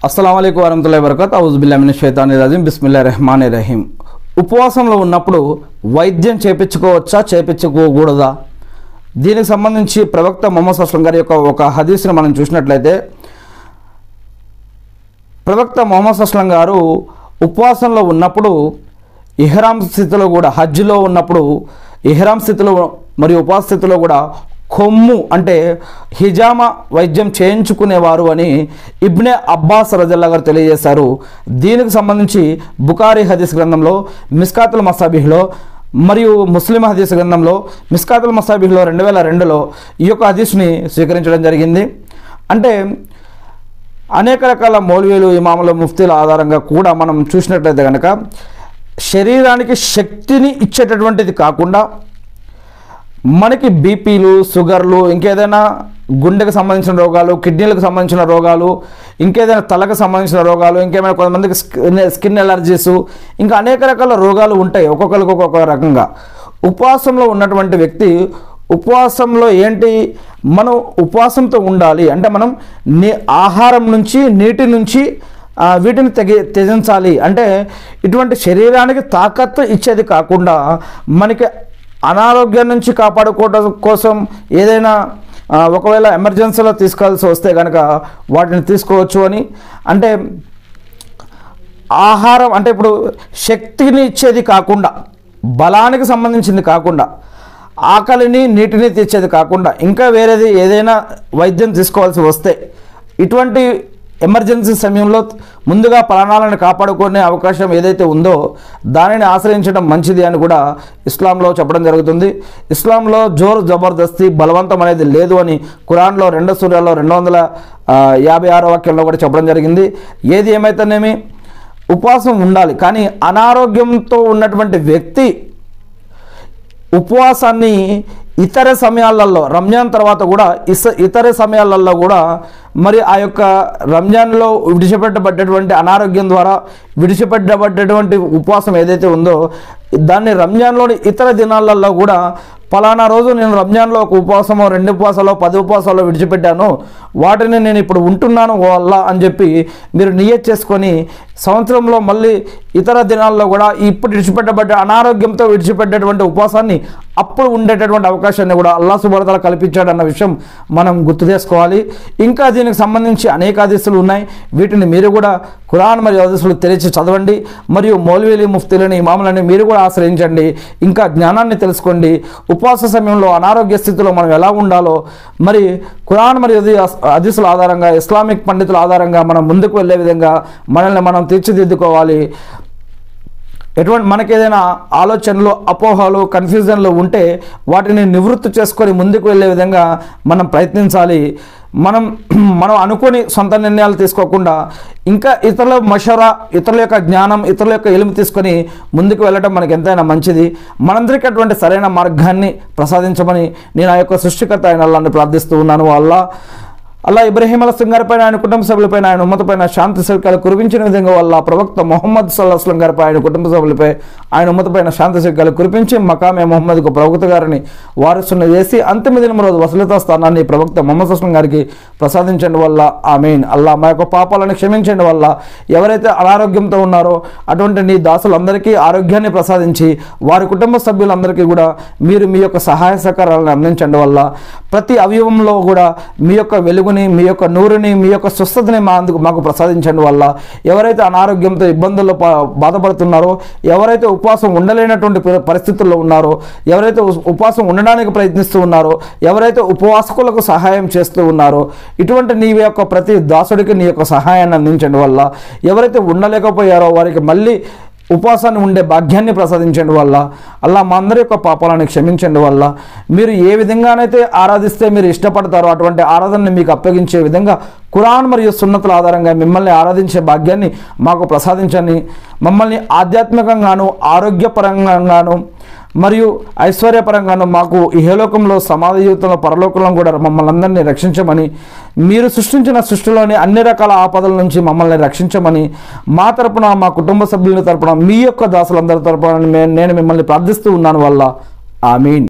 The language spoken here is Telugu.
అస్సలం అయికు వరహతుల్లా వరకత్ అవుజుబిల్లామిన షైతాని రజీం బిస్మిల్లా రెహమాన్ రహీం ఉపవాసంలో ఉన్నప్పుడు వైద్యం చేపించుకోవచ్చా చేపించుకోకూడదా దీనికి సంబంధించి ప్రవక్త మొహమ్మద్ అస్లం గారి యొక్క ఒక హదీస్ని మనం చూసినట్లయితే ప్రవక్త మొహమ్మద్ అస్లం గారు ఉపవాసంలో ఉన్నప్పుడు ఇహ్రాం స్థితిలో కూడా హజ్లో ఉన్నప్పుడు ఇహ్రాం స్థితిలో మరియు ఉపవాస స్థితిలో కూడా కొమ్ము అంటే హిజామా వైద్యం చేయించుకునేవారు అని ఇబ్నే అబ్బాస్ రజల్లా గారు తెలియజేశారు దీనికి సంబంధించి బుకారి హదీస్ గ్రంథంలో మిస్కాతుల్ మసాబిహ్లో మరియు ముస్లిం హదీస్ గ్రంథంలో మిస్కాతుల్ మసాబిహ్లో రెండు వేల రెండులో ఈ యొక్క హదీస్ని స్వీకరించడం జరిగింది అంటే అనేక రకాల మౌల్వీలు ఇమాములు ముఫ్తీల ఆధారంగా కూడా మనం చూసినట్లయితే కనుక శరీరానికి శక్తిని ఇచ్చేటటువంటిది కాకుండా మనకి బీపీలు షుగర్లు ఇంకేదైనా గుండెకు సంబంధించిన రోగాలు కిడ్నీలకు సంబంధించిన రోగాలు ఇంకేదైనా తలకు సంబంధించిన రోగాలు ఇంకేమైనా కొంతమందికి స్కిన్ స్కిన్ ఎలర్జీస్ ఇంకా అనేక రకాల రోగాలు ఉంటాయి ఒక్కొక్కరికి ఒక్కొక్క రకంగా ఉపవాసంలో ఉన్నటువంటి వ్యక్తి ఉపవాసంలో ఏంటి మనం ఉపవాసంతో ఉండాలి అంటే మనం నీ ఆహారం నుంచి నీటి నుంచి ఆ, వీటిని తెగి త్యజించాలి అంటే ఇటువంటి శరీరానికి తాకత్తు ఇచ్చేది కాకుండా మనకి అనారోగ్యం నుంచి కాపాడుకోవడం కోసం ఏదైనా ఆ, ఒకవేళ ఎమర్జెన్సీలో తీసుకోవాల్సి వస్తే కనుక వాటిని తీసుకోవచ్చు అని అంటే ఆహారం అంటే ఇప్పుడు శక్తిని ఇచ్చేది కాకుండా బలానికి సంబంధించింది కాకుండా ఆకలిని నీటిని తెచ్చేది కాకుండా ఇంకా వేరేది ఏదైనా వైద్యం తీసుకోవాల్సి వస్తే ఇటువంటి ఎమర్జెన్సీ సమయంలో ముందుగా ప్రాణాలను కాపాడుకునే అవకాశం ఏదైతే ఉందో దానిని ఆశ్రయించడం మంచిది అని కూడా ఇస్లాంలో చెప్పడం జరుగుతుంది ఇస్లాంలో జోరు జబర్దస్తి బలవంతం అనేది లేదు అని ఖురాన్లో రెండో సూర్యాల్లో రెండు వందల ఆ, యాభై ఆరో వాక్యంలో కూడా చెప్పడం జరిగింది ఏది ఏమైతేనేమి ఉపవాసం ఉండాలి కానీ అనారోగ్యంతో ఉన్నటువంటి వ్యక్తి ఉపవాసాన్ని ఇతర సమయాలలో రంజాన్ తర్వాత కూడా ఇస ఇతర సమయాలలో కూడా మరి ఆ యొక్క రంజాన్లో విడిచిపెట్టబడ్డటువంటి అనారోగ్యం ద్వారా విడిచిపెట్టబడ్డటువంటి ఉపవాసం ఏదైతే ఉందో దాన్ని రంజాన్లోని ఇతర దినాలలో కూడా పలానా రోజు నేను రంజాన్లో ఒక ఉపవాసమో రెండు ఉపవాసాలు పది ఉపవాసాలు విడిచిపెట్టాను వాటిని నేను ఇప్పుడు ఉంటున్నాను వల్ల అని చెప్పి మీరు నియత్ చేసుకొని సంవత్సరంలో మళ్ళీ ఇతర దినాల్లో కూడా ఇప్పుడు విడిచిపెట్టబడ్డ అనారోగ్యంతో విడిచిపెట్టేటువంటి ఉపవాసాన్ని అప్పుడు ఉండేటటువంటి అవకాశాన్ని కూడా అల్లా సుబడతల కల్పించాడన్న విషయం మనం గుర్తు చేసుకోవాలి ఇంకా దీనికి సంబంధించి అనేక ఆదేశాలు ఉన్నాయి వీటిని మీరు కూడా ఖురాన్ మరియు ఆదేశాలు తెలిసి చదవండి మరియు మౌలవీలి ముఫ్తీలని ఇమాములని మీరు కూడా ఆశ్రయించండి ఇంకా జ్ఞానాన్ని తెలుసుకోండి ఉపవాస సమయంలో అనారోగ్య స్థితిలో మనం ఎలా ఉండాలో మరి ఖురాన్ మరియు అదిసుల ఆధారంగా ఇస్లామిక్ పండితుల ఆధారంగా మనం ముందుకు వెళ్ళే విధంగా మనల్ని మనం తీర్చిదిద్దుకోవాలి ఎటువంటి మనకేదైనా ఆలోచనలు అపోహలు కన్ఫ్యూజన్లు ఉంటే వాటిని నివృత్తి చేసుకొని ముందుకు వెళ్ళే విధంగా మనం ప్రయత్నించాలి మనం మనం అనుకొని సొంత నిర్ణయాలు తీసుకోకుండా ఇంకా ఇతరుల మషరా ఇతరుల యొక్క జ్ఞానం ఇతరుల యొక్క ఎలుము తీసుకొని ముందుకు వెళ్ళడం మనకి ఎంతైనా మంచిది మనందరికీ అటువంటి సరైన మార్గాన్ని ప్రసాదించమని నేను ఆ యొక్క సృష్టికర్త అయిన అల్లాన్ని ప్రార్థిస్తూ ఉన్నాను అల్లా అల్లా ఇబ్రహీం అలస్లం గారిపైన ఆయన కుటుంబ సభ్యులపైన ఆయన ఉమ్మతపైన శాంతి సౌఖ్యాలు కురిపించిన విధంగా వల్ల ప్రవక్త మొహమ్మద్ సల్లాహస్లం గారిపై ఆయన కుటుంబ సభ్యులపై ఆయన ఉమ్మతపైన శాంతి సౌఖ్యాలు కురిపించి మకామే మొహమ్మద్కు ప్రవక్త గారిని వారసును చేసి అంతిమ దినం రోజు వసలితా స్థానాన్ని ప్రవక్త మొహమ్మద్ అస్లం గారికి ప్రసాదించండి వల్ల ఆమెన్ అల్లా మా యొక్క పాపాలను క్షమించండి వల్ల ఎవరైతే అనారోగ్యంతో ఉన్నారో అటువంటి నీ దాసులందరికీ ఆరోగ్యాన్ని ప్రసాదించి వారి కుటుంబ సభ్యులందరికీ కూడా మీరు మీ యొక్క సహాయ సహకారాలను అందించండి వల్ల ప్రతి అవయవంలో కూడా మీ యొక్క వెలుగుని మీ యొక్క నూరుని మీ యొక్క స్వస్థతని మా అందుకు మాకు ప్రసాదించండి వల్ల ఎవరైతే అనారోగ్యంతో ఇబ్బందుల్లో ప- బాధపడుతున్నారో ఎవరైతే ఉపవాసం ఉండలేనటువంటి పరి- పరిస్థితుల్లో ఉన్నారో ఎవరైతే ఉ- ఉపవాసం ఉండడానికి ప్రయత్నిస్తూ ఉన్నారో ఎవరైతే ఉపవాసకులకు సహాయం చేస్తూ ఉన్నారో ఇటువంటి నీ యొక్క ప్రతి దాసుడికి నీ యొక్క సహాయాన్ని అందించండి వల్ల ఎవరైతే ఉండలేకపోయారో వారికి మళ్ళీ ఉపవాసాన్ని ఉండే భాగ్యాన్ని ప్రసాదించండి వల్ల అల్లా మా అందరి యొక్క పాపాలను క్షమించండి వల్ల మీరు ఏ విధంగానైతే ఆరాధిస్తే మీరు ఇష్టపడతారో అటువంటి ఆరాధనని మీకు అప్పగించే విధంగా ఖురాన్ మరియు సున్నతుల ఆధారంగా మిమ్మల్ని ఆరాధించే భాగ్యాన్ని మాకు ప్రసాదించండి మమ్మల్ని ఆధ్యాత్మికంగాను ఆరోగ్యపరంగాను మరియు ఐశ్వర్యపరంగాను మాకు ఇహలోకంలో సమాధి జీవితంలో పరలోకంలో కూడా మమ్మల్ని అందరినీ రక్షించమని మీరు సృష్టించిన సృష్టిలోని అన్ని రకాల ఆపదల నుంచి మమ్మల్ని రక్షించమని మా తరపున మా కుటుంబ సభ్యుల తరపున మీ యొక్క దాసులందరి తరపున మే- నేను మిమ్మల్ని ప్రార్థిస్తూ ఉన్నాను వల్ల ఆమీన్